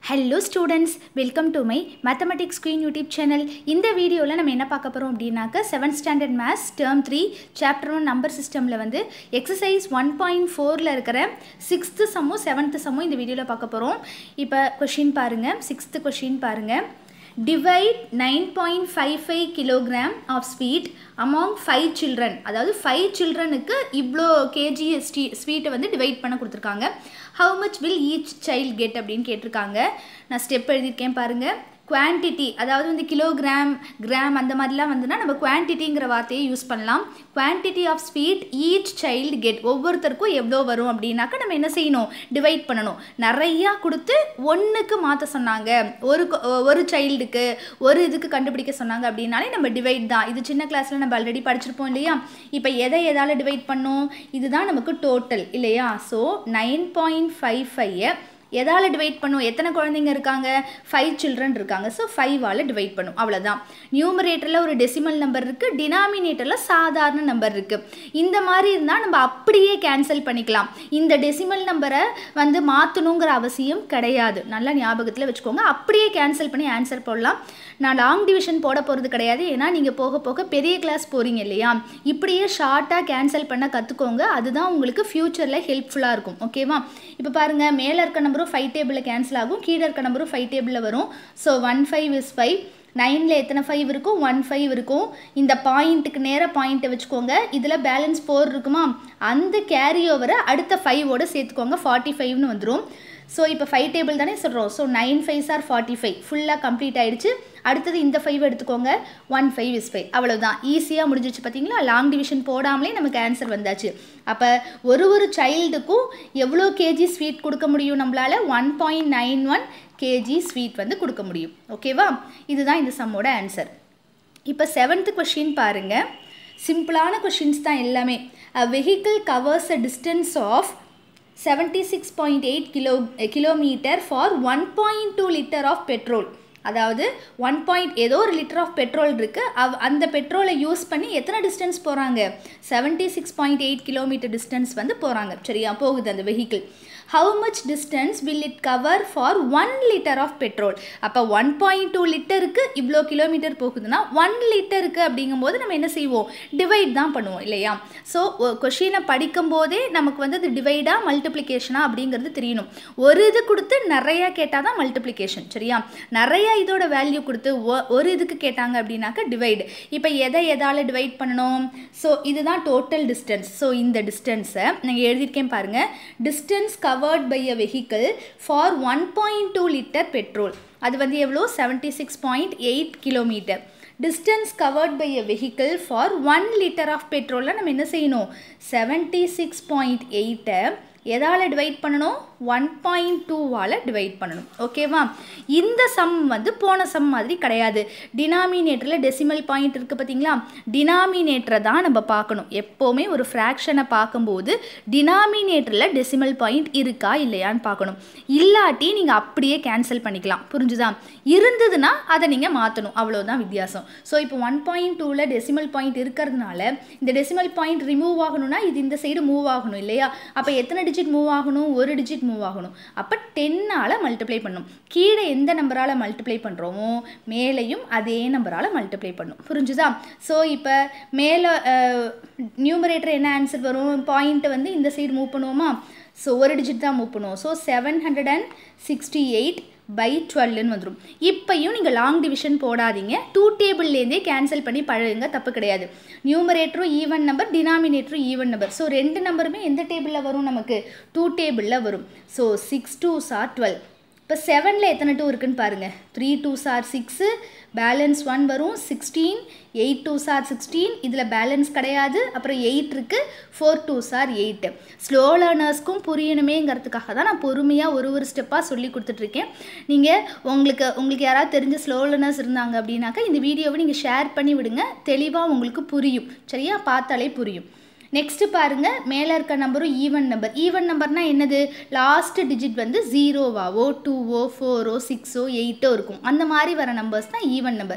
hello students welcome to my mathematics screen YouTube channel இந்த வீடியோவில் நம்ம என்ன பார்க்க போகிறோம் அப்படின்னாக்க seventh standard maths term three chapter one number சிஸ்டமில் வந்து எக்ஸசைஸ் ஒன் பாயிண்ட் ஃபோரில் இருக்கிற சிக்ஸ்த்து சம்மும் செவன்த்து சம்மும் இந்த வீடியோவில் பார்க்க போகிறோம் இப்போ கொஷின் பாருங்கள் சிக்ஸ்த்து கொஷின் பாருங்கள் divide nine point five five kilogram of sweet among five children அதாவது ஃபைவ் சில்ட்ரனுக்கு இவ்வளோ கேஜி ஸ்வீ ஸ்வீட்டை வந்து டிவைட் பண்ண கொடுத்துருக்காங்க how much will each child get அப்படின்னு கேட்டிருக்காங்க நான் ஸ்டெப் எழுதியிருக்கேன் பாருங்கள் குவான்டிட்டி அதாவது வந்து கிலோகிராம் கிராம் அந்த மாதிரிலாம் வந்துன்னா நம்ம குவான்டிட்டிங்கிற வார்த்தையை யூஸ் பண்ணலாம் quantity of sweet each child get ஒவ்வொருத்தருக்கும் எவ்வளோ வரும் அப்படின்னாக்கா நம்ம என்ன செய்யணும் டிவைட் பண்ணணும் நிறையா கொடுத்து ஒன்றுக்கு மாற்ற சொன்னாங்க ஒரு கொ- ஒரு சைல்டுக்கு ஒரு இதுக்கு கண்டுபிடிக்க சொன்னாங்க அப்படின்னாலே நம்ம டிவைட் தான் இது சின்ன கிளாஸில் நம்ம ஆல்ரெடி படிச்சிருப்போம் இல்லையா இப்போ எதை எதால் டிவைட் பண்ணோம் இதுதான் நமக்கு டோட்டல் இல்லையா so nine point five five எதால் டிவைட் பண்ணும் எத்தனை குழந்தைங்க இருக்காங்க ஃபைவ் சில்ட்ரன் இருக்காங்க ஸோ ஃபைவால் டிவைட் பண்ணும் அவ்வளோதான் நியூமரேட்டரில் ஒரு டெசிமல் நம்பர் இருக்குது டினாமினேட்டரில் சாதாரண நம்பர் இருக்குது இந்த மாதிரி இருந்தால் நம்ம அப்படியே கேன்சல் பண்ணிக்கலாம் இந்த டெசிமல் நம்பரை வந்து மாற்றணுங்கிற அவசியம் கிடையாது நல்லா ஞாபகத்தில் வச்சுக்கோங்க அப்படியே கேன்சல் பண்ணி ஆன்சர் போடலாம் நான் லாங் டிவிஷன் போட போகிறது கிடையாது ஏன்னா நீங்கள் போக போக பெரிய கிளாஸ் போகிறீங்க இல்லையா இப்படியே ஷார்ட்டாக கேன்சல் பண்ண கற்றுக்கோங்க அதுதான் உங்களுக்கு ஃப்யூச்சரில் ஹெல்ப்ஃபுல்லாக இருக்கும் ஓகேவா இப்போ பாருங்கள் மேலே இருக்க நம்பரும் ஃபைவ் டேபிளில் கேன்சல் ஆகும் கீழே இருக்க நம்பரும் ஃபைவ் டேபிளில் வரும் so one five is five நைனில் எத்தனை ஃபைவ் இருக்கும் ஒன் ஃபைவ் இருக்கும் இந்த பாயிண்ட்டுக்கு நேராக பாயிண்ட்டை வச்சுக்கோங்க இதில் பேலன்ஸ் ஃபோர் இருக்குமா அந்த கேரி ஓவரை அடுத்த ஃபைவோட சேர்த்துக்கோங்க ஃபார்ட்டி ஃபைவ்னு வந்துடும் ஸோ இப்போ ஃபைவ் டேபிள் தானே சொல்கிறோம் so nine five are forty five ஃபுல்லாக கம்ப்ளீட் ஆயிடுச்சு அடுத்தது இந்த ஃபைவ் எடுத்துக்கோங்க ஒன் ஃபைவ் இஸ் ஃபைவ் அவ்வளோதான் ஈஸியாக முடிஞ்சிச்சு பார்த்தீங்களா லாங் டிவிஷன் போடாமலே நமக்கு ஆன்சர் வந்தாச்சு அப்போ ஒரு ஒரு சைல்டுக்கும் எவ்வளோ கேஜி ஸ்வீட் கொடுக்க முடியும் நம்மளால் one point nine one KG sweet வந்து கொடுக்க முடியும் ஓகேவா இதுதான் இந்த சம்மோட ஆன்சர் இப்போ செவன்த் கொஷின் பாருங்க சிம்பிளான கொஷின்ஸ் தான் எல்லாமே a vehicle covers a distance of seventy six point eight kilo kilometre for one point two litre of petrol அதாவது ஒன் பாயிண்ட் ஏதோ ஒரு லிட்டர் ஆஃப் பெட்ரோல் இருக்குது அவ் அந்த பெட்ரோலை யூஸ் பண்ணி எத்தனை டிஸ்டன்ஸ் போகிறாங்க seventy six point eight kilometre distance வந்து போகிறாங்க சரியா போகுது அந்த vehicle how much distance will it cover for one litre of petrol அப்போ ஒன் பாயிண்ட் டூ லிட்டருக்கு இவ்வளோ கிலோமீட்டர் போகுதுன்னா ஒன் லிட்டருக்கு அப்படிங்கும்போது நம்ம என்ன செய்வோம் டிவைட் தான் பண்ணுவோம் இல்லையா ஸோ கொஷினை படிக்கும் போதே நமக்கு வந்து அது டிவைடா மல்டிப்ளிகேஷனா அப்படிங்கிறது தெரியணும் ஒரு இது கொடுத்து நிறையா கேட்டால் தான் மல்டிப்ளிகேஷன் சரியா நிறைய இதோட வேல்யூ கொடுத்து ஒ- ஒரு இதுக்கு கேட்டாங்க அப்படின்னாக்கா டிவைடு இப்போ எதை எதால் டிவைட் பண்ணணும் ஸோ இதுதான் டோட்டல் டிஸ்டன்ஸ் ஸோ இந்த டிஸ்டன்ஸை நான் எழுதியிருக்கேன் பாருங்கள் distance covered by a vehicle for one point two litre petrol அது வந்து எவ்வளோ seventy six point eight kilometre distance covered by a vehicle for one litre of பெட்ரோலில் நம்ம என்ன செய்யணும் செவன்ட்டி சிக்ஸ் பாயிண்ட் எயிட்டை எதால் டிவைட் பண்ணணும் ஒன் பாயிண்ட் டூவால் டிவைட் பண்ணணும் ஓகேவா இந்த சம் வந்து போன சம் மாதிரி கிடையாது டினாமினேட்டரில் டெசிமல் பாயிண்ட் இருக்குது பார்த்தீங்களா டினாமினேட்டரை தான் நம்ம பார்க்கணும் எப்போவுமே ஒரு ஃப்ராக்ஷனை பார்க்கும்போது டினாமினேட்டரில் டெசிமல் பாயிண்ட் இருக்கா இல்லையான்னு பார்க்கணும் இல்லாட்டி நீங்கள் அப்படியே கேன்சல் பண்ணிக்கலாம் புரிஞ்சுதா இருந்ததுன்னா அதை நீங்கள் மாற்றணும் அவ்வளோதான் வித்தியாசம் ஸோ இப்போ ஒன் பாயிண்ட் டூவில் டெசிமல் பாயிண்ட் இருக்கிறதுனால இந்த டெசிமல் பாயிண்ட் ரிமூவ் ஆகணும்னா இது இந்த சைடு மூவ் ஆகணும் இல்லையா அப்போ எத்தனை டிஜிட் மூவ் ஆகணும் ஒரு டிஜிட் மூவ் ஆகணும் அப்போ டென்னால் மல்டிப்ளை பண்ணும் கீழே எந்த நம்பரால் மல்டிப்ளை பண்ணுறோமோ மேலேயும் அதே நம்பரால் மல்டிப்ளை பண்ணும் புரிஞ்சுதா ஸோ இப்போ மேலே நியூமரேட்டர் என்ன ஆன்சர் வரும் பாயிண்ட்டை வந்து இந்த சைடு மூவ் பண்ணுவோமா ஸோ ஒரு டிஜிட் தான் மூவ் பண்ணுவோம் so seven hundred and sixty eight by டுவெல்னு வந்துடும் இப்பையும் நீங்கள் லாங் டிவிஷன் போடாதீங்க டூ டேபிள்லேருந்தே கேன்சல் பண்ணி பழகுங்க தப்பு கிடையாது நியூமரேட்டரும் ஈவன் நம்பர் டினாமினேட்டரும் ஈவன் நம்பர் ஸோ ரெண்டு நம்பருமே எந்த டேபிளில் வரும் நமக்கு டூ டேபிளில் வரும் ஸோ சிக்ஸ் டூ சார் டுவெல் இப்போ செவனில் எத்தனை டூ இருக்குன்னு பாருங்கள் த்ரீ டூ சார் சிக்ஸு பேலன்ஸ் ஒன் வரும் சிக்ஸ்டீன் எயிட் டூ சார் சிக்ஸ்டீன் இதில் பேலன்ஸ் கிடையாது அப்புறம் எயிட் இருக்குது ஃபோர் டூ சார் எயிட்டு ஸ்லோ லேர்னர்ஸ்க்கும் புரியணுமேங்கிறதுக்காக தான் நான் பொறுமையாக ஒரு ஒரு ஸ்டெப்பாக சொல்லி கொடுத்துட்ருக்கேன் நீங்கள் உங்களுக்கு உங்களுக்கு யாராவது தெரிஞ்ச ஸ்லோ லேர்னர்ஸ் இருந்தாங்க அப்படின்னாக்கா இந்த வீடியோவை நீங்கள் ஷேர் பண்ணி விடுங்க தெளிவாக உங்களுக்கு புரியும் சரியா பார்த்தாலே புரியும் நெக்ஸ்ட்டு பாருங்க மேலே இருக்க நம்பரும் ஈவன் நம்பர் ஈவன் நம்பர்னா என்னது லாஸ்ட் டிஜிட் வந்து ஜீரோவாவோ டூவோ ஃபோரோ சிக்ஸோ எயிட்டோ இருக்கும் அந்த மாதிரி வர நம்பர்ஸ் தான் ஈவன் நம்பர்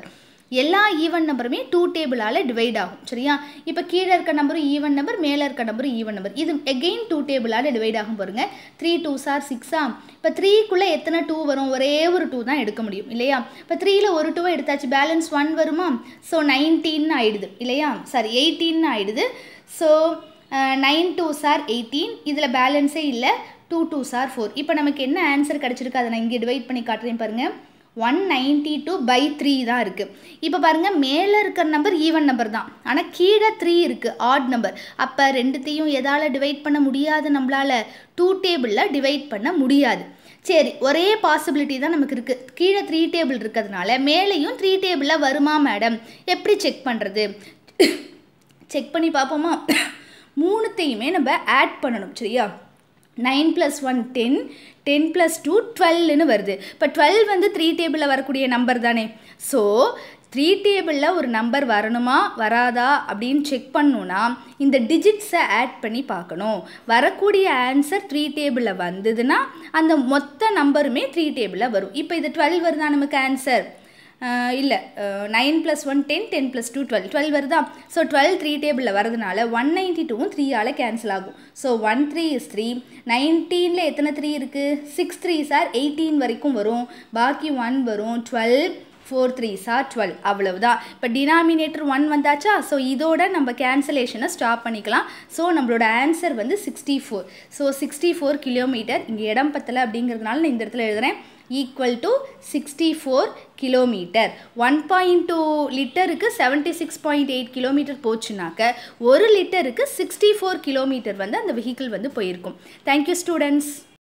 எல்லா ஈவன் நம்பருமே டூ டேபிளால் டிவைட் ஆகும் சரியா இப்போ கீழே இருக்க நம்பரும் ஈவன் நம்பர் மேலே இருக்க நம்பரும் ஈவன் நம்பர் இது எகெயின் டூ டேபிளால் டிவைட் ஆகும் பாருங்க த்ரீ டூ சார் சிக்ஸா இப்போ த்ரீக்குள்ளே எத்தனை டூ வரும் ஒரே ஒரு டூ தான் எடுக்க முடியும் இல்லையா இப்போ த்ரீயில் ஒரு டூவை எடுத்தாச்சு பேலன்ஸ் ஒன் வருமா ஸோ நைன்டீன் ஆயிடுது இல்லையா சாரி எயிட்டீன் ஆயிடுது ஸோ நைன் டூ சார் எயிட்டீன் இதில் பேலன்ஸே இல்லை டூ டூ சார் ஃபோர் இப்போ நமக்கு என்ன ஆன்சர் கிடச்சிருக்கு அதை நான் இங்கே டிவைட் பண்ணி காட்டுறேன் பாருங்கள் one ninety two by three தான் இருக்குது இப்போ பாருங்கள் மேலே இருக்கிற நம்பர் ஈவன் நம்பர் தான் ஆனால் கீழே த்ரீ இருக்குது ஆட் நம்பர் அப்போ ரெண்டுத்தையும் எதால் டிவைட் பண்ண முடியாது நம்மளால் டூ டேபிளில் டிவைட் பண்ண முடியாது சரி ஒரே பாசிபிலிட்டி தான் நமக்கு இருக்குது கீழே த்ரீ டேபிள் இருக்கிறதுனால மேலேயும் த்ரீ டேபிளில் வருமா மேடம் எப்படி செக் பண்ணுறது செக் பண்ணி பார்ப்போமா மூணுத்தையுமே நம்ம ஆட் பண்ணணும் சரியா nine plus one ten ten plus two டுவெல்னு வருது இப்போ டுவெல் வந்து த்ரீ டேபிளில் வரக்கூடிய நம்பர் தானே ஸோ த்ரீ டேபிளில் ஒரு நம்பர் வரணுமா வராதா அப்படின்னு செக் பண்ணணுன்னா இந்த டிஜிட்ஸை ஆட் பண்ணி பார்க்கணும் வரக்கூடிய ஆன்சர் த்ரீ டேபிளில் வந்ததுன்னா அந்த மொத்த நம்பருமே த்ரீ டேபிளில் வரும் இப்போ இது டுவெல் வருதா நமக்கு ஆன்சர் இல்லை nine plus one ten ten plus two twelve twelve வருதா ஸோ டுவெல் த்ரீ டேபிளில் வரதுனால ஒன் நைன்ட்டி டூவும் த்ரீயால் கேன்சல் ஆகும் so one three is three நைன்டீனில் எத்தனை த்ரீ இருக்குது சிக்ஸ் த்ரீ சார் எயிட்டீன் வரைக்கும் வரும் பாக்கி ஒன் வரும் டுவெல் ஃபோர் த்ரீ சார் டுவெல் அவ்வளவுதான் இப்போ டினாமினேட்டர் ஒன் வந்தாச்சா ஸோ இதோட நம்ம கேன்சலேஷனை ஸ்டாப் பண்ணிக்கலாம் ஸோ நம்மளோட ஆன்சர் வந்து sixty four so sixty four kilometre இங்கே இடம் பத்தலை அப்படிங்கிறதுனால நான் இந்த இடத்துல எழுதுகிறேன் equal to sixty four kilometre one point two லிட்டருக்கு seventy six point eight kilometre போச்சுனாக்க ஒரு லிட்டருக்கு சிக்ஸ்டி ஃபோர் கிலோமீட்டர் வந்து அந்த வெஹிக்கிள் வந்து போயிருக்கும் தேங்க்யூ ஸ்டூடெண்ட்ஸ்